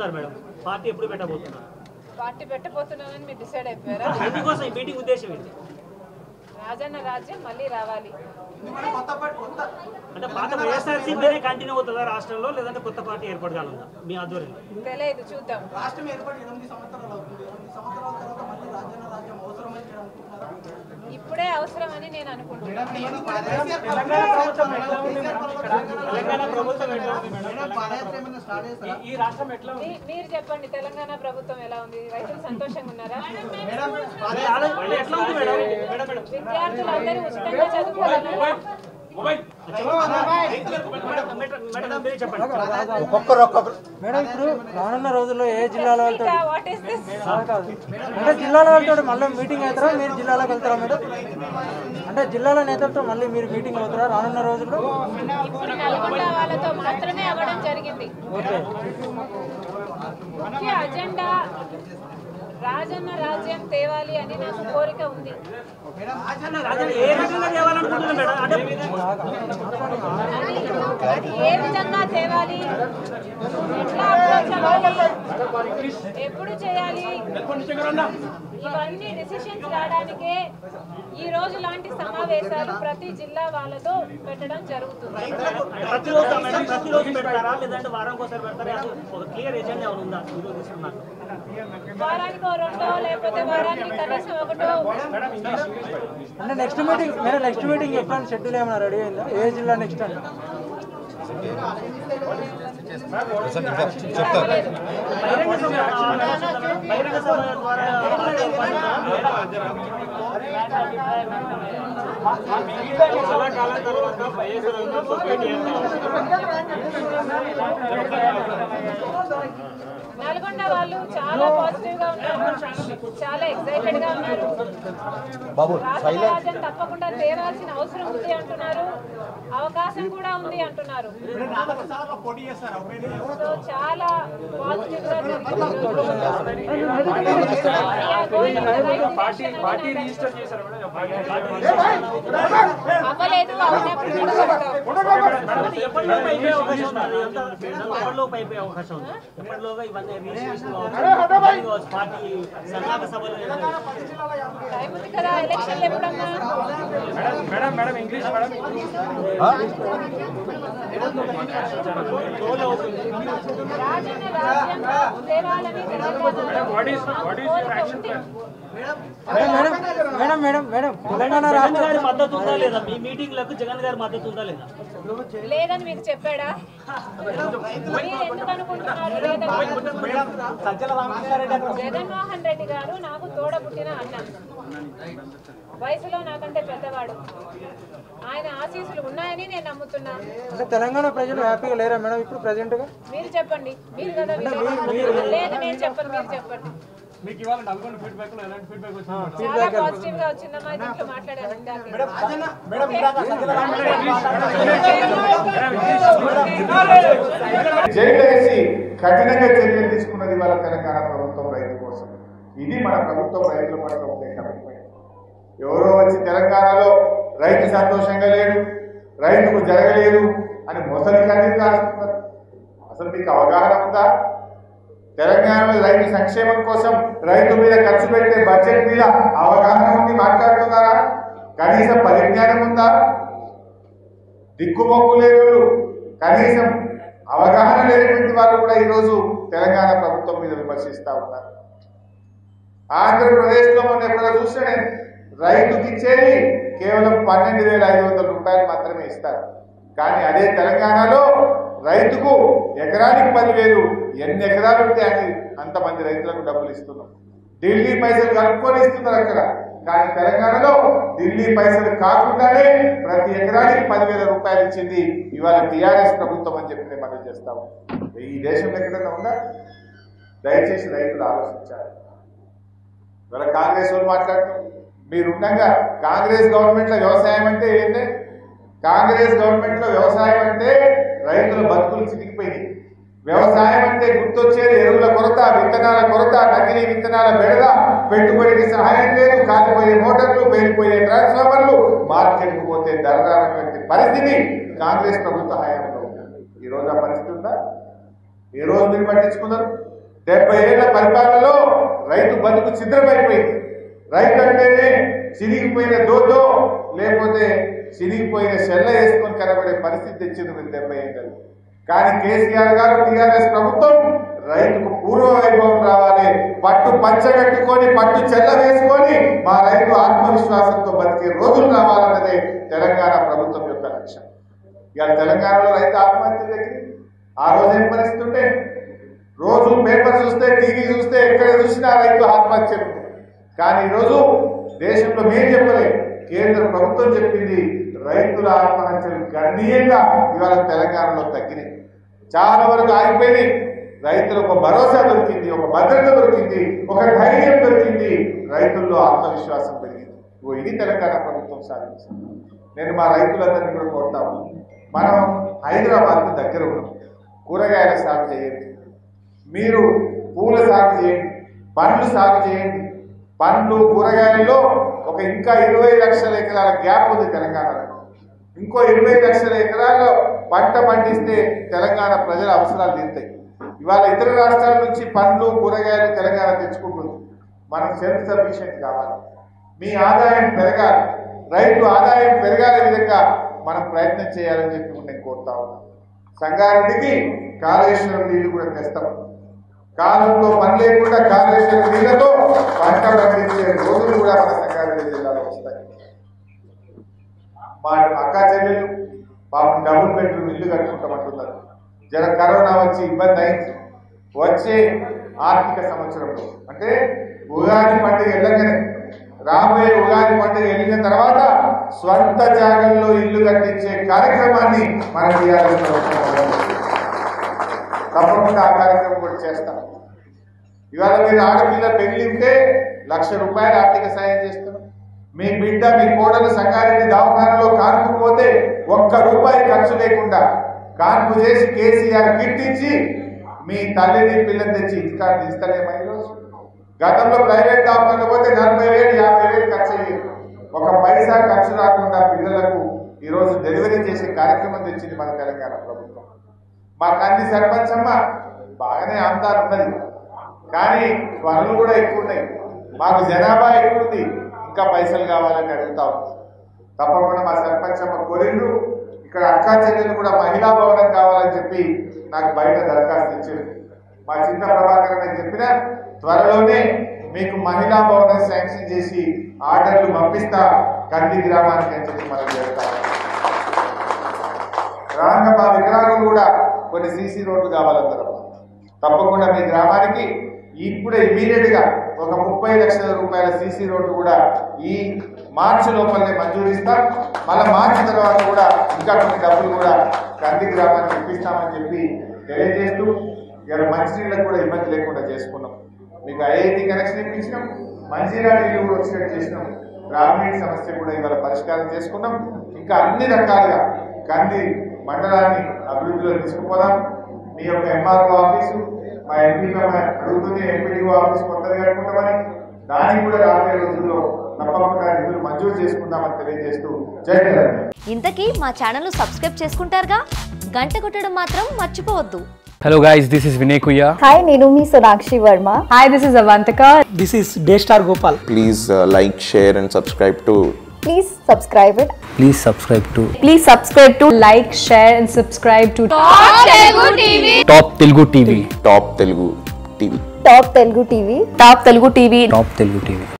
పెట్టబోతున్నారు madam party ఎప్పుడు పెట్టబోతున్నారు party పెట్టబోతున్నానని మీరు decide అయిపోయారా ఎందుకోసం ఈ మీటింగ్ ఉద్దేశం ఏంటి రాజన్న రాజ్యం మళ్ళీ రావాలి అంటే పాత వైఎస్ఆర్సీపీనే కంటిన్యూ అవుతుందా రాష్ట్రంలో లేదంటే కొత్త పార్టీ ఏర్పడగలదా మీ ఆధ్వర్యంలో తెలియదు చూద్దాం రాష్ట్రం ఏర్పడి ఎనిమిది సంవత్సరాలు అవుతుంది ఎనిమిది సంవత్సరాల తర్వాత మళ్ళీ రాజ్యాంగ రాజ్యం అవసరమని మీరు అనుకుంటున్నారా ఇప్పుడే అవసరమని నేను అనుకుంటున్నాను ఈ రాష్ట్రం ఎట్లా ఉంది మీ- మీరు చెప్పండి తెలంగాణ ప్రభుత్వం ఎలా ఉంది రైతులు సంతోషంగా ఉన్నారా ఎట్లా ఉంది మేడం విద్యార్థులు అందరూ ఉచితంగా చదువుకోగలరా మేడం మీరే చెప్పండి మేడం ఇప్పుడు రానున్న రోజుల్లో ఏ జిల్లాలో వెళ్తారు వాట్ ఈస్ దిస్ కాదు అంటే జిల్లాలో వెళ్తాడు మళ్ళీ మీటింగ్ అవుతారా మీరు జిల్లాలోకి వెళ్తారా మేడం అంటే జిల్లాల నేతలతో మళ్ళీ మీరు మీటింగ్ అవుతారా రానున్న రోజుల్లో ఇప్పుడు నల్గొండ వాళ్ళతో మాత్రమే అవ్వడం జరిగింది ఓకే ముఖ్య అజెండా రాజన్న రాజ్యం తేవాలి అని నాకు కోరిక ఉంది రాజన్న ఏ రకంగా తేవాలనుకుంటున్నారు మేడం అంటే అది అది ఏ విధంగా తేవాలి ఎట్లా అప్రోచ్ అవ్వాలి ఎప్పుడు చేయాలి ఇవన్నీ డిసిషన్స్ రావడానికే ఈ రోజు లాంటి సమావేశాలు ప్రతి జిల్లా వాళ్ళతో పెట్టడం జరుగుతుంది ప్రతిరోజు మేడం ప్రతిరోజు పెడతారా లేదంటే వారానికి ఒకసారి పెడతారా అసలు ఒక క్లియర్ ఎజెండా ఏమైనా ఉందా ఈరోజు తీసుకున్నాక వారానికి రెండో లేకపోతే వారానికి కనీసం ఒకటో అంటే next meeting madam next meeting ఎప్పుడు షెడ్యూల్ ఏమైనా రెడీ అయిందా ఏ జిల్లా నెక్స్ట్ అని బహిరంగ సభ బహిరంగ సభ ద్వారా చాలా కాలం తర్వాత వైఎస్ఆర్ భేటీ నల్గొండ వాళ్ళు చాలా పాజిటివ్ గా ఉన్నారు చాలా ఎక్సైటెడ్ గా ఉన్నారు రాష్ట్ర రాజ్యం తప్పకుండా తేవాల్సిన అవసరం ఉంది అంటున్నారు అవకాశం కూడా ఉంది అంటున్నారు సో చాలా పాజిటివ్ గా పార్టీ పార్టీ రిజిస్టర్ చేశారు మేడం అవ్వలేదు అవునప్పుడు చూడగలుగుతాం. ఎప్పటిలోపు అయిపోయే అవకాశం ఉంది ఎంత ఎప్పటిలోపు అయిపోయే అవకాశం ఉంది ఎప్పటిలోగా ఇవన్నీ రిజిస్ట్రేషన్ కావచ్చు ఇవన్నీ కావచ్చు పార్టీ సన్నాహక సభలు ఏదైనా టైం ఉంది కదా ఎలక్షన్లు ఎప్పుడమ్మా madam madam English madam Rajanna రాజ్యం తేవాలని తెలంగాణలో what is what is your action plan madam madam madam madam Telangana Jagan రాష్ట్ర గారి మద్దతు ఉందా లేదా మీ మీటింగ్లకు జగన్ గారి మద్దతు ఉందా లేదా లేదని మీకు చెప్పాడా మీరు ఎందుకు అనుకుంటున్నారు లేదని జగన్మోహన్ రెడ్డి గారు నాకు తోడబుట్టిన అన్న వయసులో నాకంటే పెద్దవాడు ఆయన ఆశీస్సులు ఉన్నాయని నేను నమ్ముతున్నా అంటే తెలంగాణ ప్రజలు హ్యాపీగా లేరా మేడం ఇప్పుడు ప్రజెంట్ గా మీరు చెప్పండి మీరు కదా విజయవాడ. లేదు నేను చెప్పను మీరు చెప్పండి మీకు ఇవాళ నల్గొండ ఫీడ్బ్యాక్ లో ఎలాంటి ఫీడ్బ్యాక్ వచ్చింది చాలా పాజిటివ్ గా వచ్చిందమ్మా దీంట్లో మాట్లాడాను ఇందాకే. జైలు వేసి కఠినంగా చర్యలు తీసుకున్నది వాళ్ళ తెలంగాణ ప్రభుత్వం రైతు కోసం ఇది మన ప్రభుత్వం రైతుల పట్ల ఉండే కమిట్మెంట్ ఎవరో వచ్చి తెలంగాణలో రైతు సంతోషంగా లేడు రైతుకు జరగలేదు అని మొసలి కన్నీరు కాస్తున్నారు అసలు మీకు అవగాహన ఉందా తెలంగాణలో రైతు సంక్షేమం కోసం రైతు మీద ఖర్చు పెట్టే బడ్జెట్ మీద అవగాహన ఉంది మాట్లాడుతున్నారా కనీసం పరిజ్ఞానం ఉందా దిక్కుమొక్కు లేని కనీసం అవగాహన లేనటువంటి వాళ్ళు కూడా ఈరోజు తెలంగాణ ప్రభుత్వం మీద విమర్శిస్తా ఉన్నారు ఆంధ్రప్రదేశ్లో మనం ఎక్కడ చూస్తే నేను రైతుకి ఇచ్చేది కేవలం పన్నెండు వేల ఐదు వందల రూపాయలు మాత్రమే ఇస్తారు కానీ అదే తెలంగాణలో రైతుకు ఎకరానికి పదివేలు ఎన్ని ఎకరాలు ఉంటే అని అంతమంది రైతులకు డబ్బులు ఇస్తున్నాం ఢిల్లీ పైసలు కలుపుకొని ఇస్తున్నారు అక్కడ కానీ తెలంగాణలో ఢిల్లీ పైసలు కాకుండానే ప్రతి ఎకరానికి పదివేల రూపాయలు ఇచ్చింది ఇవాళ టీఆర్ఎస్ ప్రభుత్వం అని చెప్పి నేను మనం చేస్తాము ఈ దేశంలో ఎక్కడైనా ఉందా దయచేసి రైతులు ఆలోచించాలి ఇవాళ కాంగ్రెస్ వాళ్ళు మాట్లాడుతున్నారు మీరు ఉండగా కాంగ్రెస్ గవర్నమెంట్ లో వ్యవసాయం అంటే ఏంటి కాంగ్రెస్ గవర్నమెంట్ లో వ్యవసాయం అంటే రైతుల బతుకులు చితికిపోయినాయి వ్యవసాయం అంటే గుర్తొచ్చేది ఎరువుల కొరత విత్తనాల కొరత నకిలీ విత్తనాల బెడద పెట్టుబడికి సహాయం లేదు కాలిపోయే మోటార్లు పేలిపోయే ట్రాన్స్ఫార్మర్లు మార్కెట్కు పోతే ధర రానటువంటి పరిస్థితి కాంగ్రెస్ ప్రభుత్వ హయాంలో ఉంది ఈ రోజు ఆ పరిస్థితి ఉందా ఏ రోజు మీరు పట్టించుకున్నారు డెబ్బై ఏళ్ల పరిపాలనలో రైతు బతుకు ఛిద్రమైపోయింది రైతు అంటేనే చిరిగిపోయిన దోదో లేకపోతే చిరిగిపోయిన సెల్ల వేసుకొని కనబడే పరిస్థితి తెచ్చింది మీరు డెబ్బై ఏళ్ళు కానీ కేసీఆర్ గారు టీఆర్ఎస్ ప్రభుత్వం రైతుకు పూర్వ వైభవం రావాలి పట్టు పంచగట్టుకొని పట్టు చెల్ల వేసుకొని మా రైతు ఆత్మవిశ్వాసంతో బతికే రోజులు రావాలన్నదే తెలంగాణ ప్రభుత్వం యొక్క లక్ష్యం ఇవాళ తెలంగాణలో రైతు ఆత్మహత్యలు దగ్గర ఆ రోజు ఏం పరిస్థితి ఉంటే రోజు పేపర్ చూస్తే టీవీ చూస్తే ఎక్కడ చూసినా రైతు ఆత్మహత్యలు కానీ ఈరోజు దేశంలో మేము చెప్పలే కేంద్ర ప్రభుత్వం చెప్పింది రైతుల ఆత్మహత్యలు గణనీయంగా ఇవాళ తెలంగాణలో తగ్గినాయి చాలా వరకు ఆగిపోయినాయి రైతులకు ఒక భరోసా దొరికింది ఒక భద్రత దొరికింది ఒక ధైర్యం దొరికింది రైతుల్లో ఆత్మవిశ్వాసం పెరిగింది ఓ ఇది తెలంగాణ ప్రభుత్వం సాధించింది నేను మా రైతులందరినీ కూడా కోరుతాము మనం హైదరాబాద్కు దగ్గర ఉన్నాం కూరగాయల సాగు చేయండి మీరు పూల సాగు చేయండి పండ్లు సాగు చేయండి పండ్లు కూరగాయలలో ఒక ఇంకా ఇరవై లక్షల ఎకరాల గ్యాప్ ఉంది తెలంగాణలో ఇంకో ఇరవై లక్షల ఎకరాల్లో పంట పండిస్తే తెలంగాణ ప్రజల అవసరాలు తీరుతాయి ఇవాళ ఇతర రాష్ట్రాల నుంచి పండ్లు కూరగాయలు తెలంగాణ తెచ్చుకుంటుంది మనకు సెల్ఫ్ సఫిషియెంట్ కావాలి మీ ఆదాయం పెరగాలి రైతు ఆదాయం పెరగాలే విధంగా మనం ప్రయత్నం చేయాలని చెప్పి నేను కోరుతా ఉన్నాను సంగారెడ్డికి కాళేశ్వరం నీళ్లు కూడా తెస్తాం కాలంలో పని లేకుండా కాళేశ్వరం నీళ్లతో పంట పండించే రోజులు కూడా మన సంగారెడ్డి జిల్లాలో వస్తాయి మా అక్కా చెల్లెలు పాపం డబుల్ బెడ్రూమ్ ఇల్లు కట్టుకుంటామంటున్నారు జర కరోనా వచ్చి ఇబ్బంది అయింది వచ్చే ఆర్థిక సంవత్సరంలో అంటే ఉగాది పండుగ వెళ్ళగానే రాబోయే ఉగాది పండుగ వెళ్ళిన తర్వాత స్వంత జాగంలో ఇల్లు కట్టించే కార్యక్రమాన్ని మన టీఆర్ఎస్ ప్రభుత్వం మొదలుపెట్టింది. తప్పకుండా ఆ కార్యక్రమం కూడా చేస్తాం ఇవాళ మీరు ఆడపిల్ల పెళ్లి ఉంటే లక్ష రూపాయలు ఆర్థిక సాయం చేస్తున్నాం మీ బిడ్డ మీ కోడలు సంగారెడ్డి దవాఖానలో కాన్పు పోతే ఒక్క రూపాయి ఖర్చు లేకుండా కాన్పు చేసి కేసీఆర్ కిట్ ఇచ్చి మీ తల్లిని పిల్లని తెచ్చి ఇంటికాడ ఇస్తలేమా ఈరోజు గతంలో ప్రైవేట్ దవాఖానలో పోతే నలభై వేలు యాభై వేలు ఖర్చు అయ్యేది ఒక పైసా ఖర్చు రాకుండా పిల్లలకు ఈరోజు డెలివరీ చేసే కార్యక్రమం తెచ్చింది మన తెలంగాణ ప్రభుత్వం మా కంది సర్పంచ్ అమ్మ బాగానే ఆమ్దాలు ఉన్నది కానీ పనులు కూడా ఎక్కువ ఉన్నాయి మాకు జనాభా ఎక్కువ ఉంది ఇంకా పైసలు కావాలని అడుగుతా ఉంది తప్పకుండా మా సర్పంచ్ అమ్మ కోరిండ్రు ఇక్కడ అక్కా చెల్లెలు కూడా మహిళా భవనం కావాలని చెప్పి నాకు బయట దరఖాస్తు ఇచ్చారు మా చిన్న ప్రభాకర్ అని చెప్పిన త్వరలోనే మీకు మహిళా భవనం శాంక్షన్ చేసి ఆర్డర్లు పంపిస్తా కంది గ్రామానికి అని చెప్పి మనం చేస్తాం రాంగ మా విగ్రహాలు కూడా కొన్ని సీసీ రోడ్లు కావాలంటారు తప్పకుండా మీ గ్రామానికి ఇప్పుడే ఇమీడియట్ గా ఒక ముప్పై లక్షల రూపాయల సీసీ రోడ్డు కూడా ఈ మార్చి లోపలనే మంజూరు ఇస్తాం మళ్ళీ మార్చి తర్వాత కూడా ఇంకా కొన్ని డబ్బులు కూడా కంది గ్రామానికి ఇప్పిస్తామని చెప్పి తెలియజేస్తూ ఇక్కడ మంచినీళ్ళకు కూడా ఇబ్బంది లేకుండా చేసుకున్నాం మీకు ఐఐటి కనెక్షన్ ఇప్పించినాం మంచినీళ్ళ నీళ్ళు కూడా వచ్చినట్టు చేసినాం గ్రామీణ సమస్య కూడా ఇవాళ పరిష్కారం చేసుకున్నాం ఇంకా అన్ని రకాలుగా కంది మండలాన్ని అభివృద్ధిలో తీసుకుపోదాం మీ యొక్క ఎంఆర్ఓ ఆఫీసు మా ఎంపీగా అడుగుతుంది ఎంపీడీఓ ఆఫీస్ కొత్తగా కట్టుకుంటామని దానికి కూడా రాబోయే రోజుల్లో తప్పకుండా నిధులు మంజూరు చేసుకుందామని తెలియజేస్తూ జై తెలంగాణ ఇంతకీ మా ఛానల్ను సబ్స్క్రైబ్ చేసుకుంటారుగా గంట కొట్టడం మాత్రం మర్చిపోవద్దు Hello guys, this is Vinay Kuya. Hi నేను మీ Sonakshi Varma hi this is Avantika this is day star Gopal please uh, like, share, and subscribe to please subscribe it Please subscribe to please subscribe to like share and subscribe to Top Telugu TV. Top Telugu TV. Top Telugu TV top Telugu TV Top Telugu TV.